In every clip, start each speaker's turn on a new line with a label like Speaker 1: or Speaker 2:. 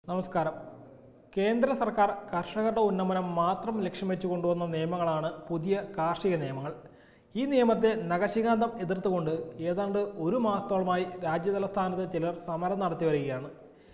Speaker 1: നമസ്കാരം കേന്ദ്ര സർക്കാർ കർഷകരുടെ ഉന്നമനം മാത്രം ലക്ഷ്യം വെച്ച് കൊണ്ടുവന്ന നിയമങ്ങളാണ് പുതിയ കാർഷിക നിയമങ്ങൾ ഈ നിയമത്തെ നഖശികാന്തം എതിർത്തുകൊണ്ട് ഏതാണ്ട് ഒരു മാസത്തോളമായി രാജ്യതലസ്ഥാനത്ത് ചിലർ സമരം നടത്തി വരികയാണ്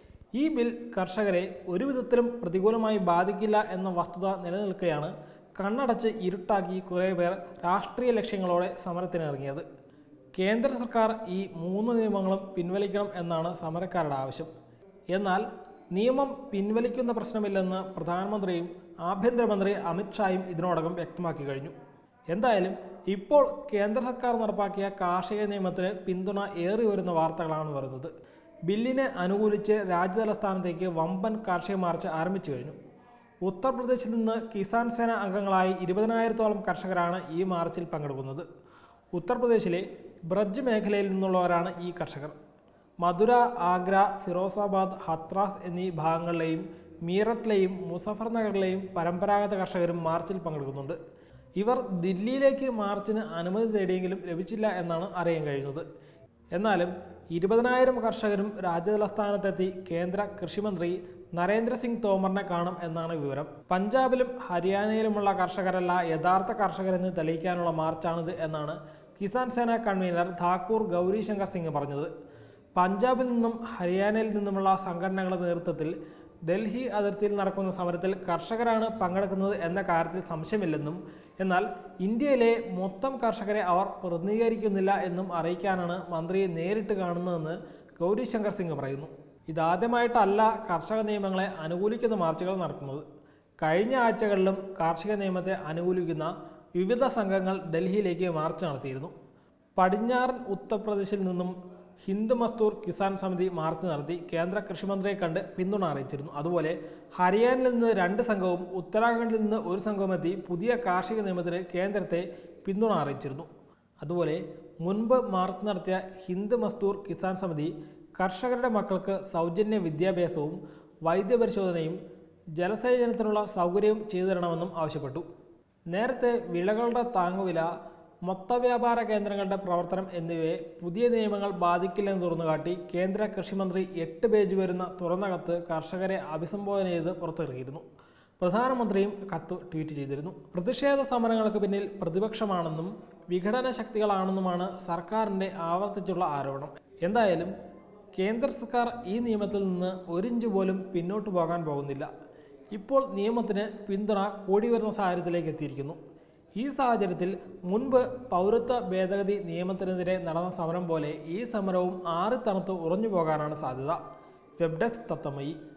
Speaker 1: ഈ ബിൽ കർഷകരെ ഒരു വിധത്തിലും പ്രതികൂലമായി ബാധിക്കില്ല എന്ന വസ്തുത നിലനിൽക്കെയാണ് കണ്ണടച്ച് ഇരുട്ടാക്കി കുറേ പേർ രാഷ്ട്രീയ ലക്ഷ്യങ്ങളോടെ സമരത്തിനിറങ്ങിയത് കേന്ദ്ര സർക്കാർ ഈ മൂന്ന് നിയമങ്ങളും പിൻവലിക്കണം എന്നാണ് സമരക്കാരുടെ ആവശ്യം എന്നാൽ നിയമം പിൻവലിക്കുന്ന പ്രശ്നമില്ലെന്ന് പ്രധാനമന്ത്രിയും ആഭ്യന്തരമന്ത്രി അമിത്ഷായും ഇതിനോടകം വ്യക്തമാക്കി കഴിഞ്ഞു എന്തായാലും ഇപ്പോൾ കേന്ദ്ര സർക്കാർ നടപ്പാക്കിയ കാർഷിക നിയമത്തിന് പിന്തുണ ഏറി വരുന്ന വാർത്തകളാണ് വരുന്നത് ബില്ലിനെ അനുകൂലിച്ച് രാജ്യതലസ്ഥാനത്തേക്ക് വമ്പൻ കാർഷിക മാർച്ച് ആരംഭിച്ചു കഴിഞ്ഞു ഉത്തർപ്രദേശിൽ നിന്ന് കിസാൻ സേന അംഗങ്ങളായി ഇരുപതിനായിരത്തോളം കർഷകരാണ് ഈ മാർച്ചിൽ പങ്കെടുക്കുന്നത് ഉത്തർപ്രദേശിലെ ബ്രജ് മേഖലയിൽ നിന്നുള്ളവരാണ് ഈ കർഷകർ മധുര ആഗ്ര ഫിറോസാബാദ് ഹത്രാസ് എന്നീ ഭാഗങ്ങളിലെയും മീററ്റിലെയും മുസഫർ നഗറിലെയും പരമ്പരാഗത കർഷകരും മാർച്ചിൽ പങ്കെടുക്കുന്നുണ്ട് ഇവർ ദില്ലിയിലേക്ക് മാർച്ചിന് അനുമതി തേടിയെങ്കിലും ലഭിച്ചില്ല എന്നാണ് അറിയാൻ കഴിയുന്നത് എന്നാലും ഇരുപതിനായിരം കർഷകരും രാജ്യതലസ്ഥാനത്തെത്തി കേന്ദ്ര കൃഷിമന്ത്രി നരേന്ദ്രസിംഗ് തോമറിനെ കാണും എന്നാണ് വിവരം പഞ്ചാബിലും ഹരിയാനയിലുമുള്ള കർഷകരല്ല യഥാർത്ഥ കർഷകരെന്ന് തെളിയിക്കാനുള്ള മാർച്ചാണിത് എന്നാണ് കിസാൻ സേന കൺവീനർ ധാക്കൂർ ഗൗരിശങ്കർ സിംഗ് പറഞ്ഞത് പഞ്ചാബിൽ നിന്നും ഹരിയാനയിൽ നിന്നുമുള്ള സംഘടനകളുടെ നേതൃത്വത്തിൽ ഡൽഹി അതിർത്തിയിൽ നടക്കുന്ന സമരത്തിൽ കർഷകരാണ് പങ്കെടുക്കുന്നത് എന്ന കാര്യത്തിൽ സംശയമില്ലെന്നും എന്നാൽ ഇന്ത്യയിലെ മൊത്തം കർഷകരെ അവർ പ്രതിനിധീകരിക്കുന്നില്ല എന്നും അറിയിക്കാനാണ് മന്ത്രിയെ നേരിട്ട് കാണുന്നതെന്ന് ഗൗരിശങ്കർ സിംഗ് പറയുന്നു ഇതാദ്യമായിട്ടല്ല കർഷക നിയമങ്ങളെ അനുകൂലിക്കുന്ന മാർച്ചുകൾ നടക്കുന്നത് കഴിഞ്ഞ ആഴ്ചകളിലും കാർഷിക നിയമത്തെ അനുകൂലിക്കുന്ന വിവിധ സംഘങ്ങൾ ഡൽഹിയിലേക്ക് മാർച്ച് നടത്തിയിരുന്നു പടിഞ്ഞാറൻ ഉത്തർപ്രദേശിൽ നിന്നും ഹിന്ദ് മസ്തൂർ കിസാൻ സമിതി മാർച്ച് നടത്തി കേന്ദ്ര കൃഷിമന്ത്രിയെ കണ്ട് പിന്തുണ അറിയിച്ചിരുന്നു അതുപോലെ ഹരിയാനയിൽ നിന്ന് രണ്ട് സംഘവും ഉത്തരാഖണ്ഡിൽ നിന്ന് ഒരു സംഘവും എത്തി പുതിയ കാർഷിക നിയമത്തിന് കേന്ദ്രത്തെ പിന്തുണ അറിയിച്ചിരുന്നു അതുപോലെ മുൻപ് മാർച്ച് നടത്തിയ ഹിന്ദ് മസ്തൂർ കിസാൻ സമിതി കർഷകരുടെ മക്കൾക്ക് സൗജന്യ വിദ്യാഭ്യാസവും വൈദ്യപരിശോധനയും ജലസേചനത്തിനുള്ള സൗകര്യവും ചെയ്തു തരണമെന്നും ആവശ്യപ്പെട്ടു നേരത്തെ വിളകളുടെ താങ്ങുവില മൊത്തവ്യാപാര കേന്ദ്രങ്ങളുടെ പ്രവർത്തനം എന്നിവയെ പുതിയ നിയമങ്ങൾ ബാധിക്കില്ലെന്ന് തുറന്നുകാട്ടി കേന്ദ്ര കൃഷിമന്ത്രി എട്ട് പേജ് വരുന്ന തുറന്ന കത്ത് കർഷകരെ അഭിസംബോധന ചെയ്ത് പുറത്തിറക്കിയിരുന്നു പ്രധാനമന്ത്രിയും കത്ത് ട്വീറ്റ് ചെയ്തിരുന്നു പ്രതിഷേധ സമരങ്ങൾക്ക് പിന്നിൽ പ്രതിപക്ഷമാണെന്നും വിഘടന ശക്തികളാണെന്നുമാണ് സർക്കാരിൻ്റെ ആവർത്തിച്ചുള്ള ആരോപണം എന്തായാലും കേന്ദ്ര സർക്കാർ ഈ നിയമത്തിൽ നിന്ന് ഒരിഞ്ച് പോലും പിന്നോട്ട് പോകാൻ പോകുന്നില്ല ഇപ്പോൾ നിയമത്തിന് പിന്തുണ കൂടി വരുന്ന സാഹചര്യത്തിലേക്ക് എത്തിയിരിക്കുന്നു ഈ സാഹചര്യത്തിൽ മുൻപ് പൗരത്വ ഭേദഗതി നിയമത്തിനെതിരെ നടന്ന സമരം പോലെ ഈ സമരവും ആറി തണുത്ത് ഉറഞ്ഞു പോകാനാണ് സാധ്യത വെബ്ഡെക്സ് തത്തമയി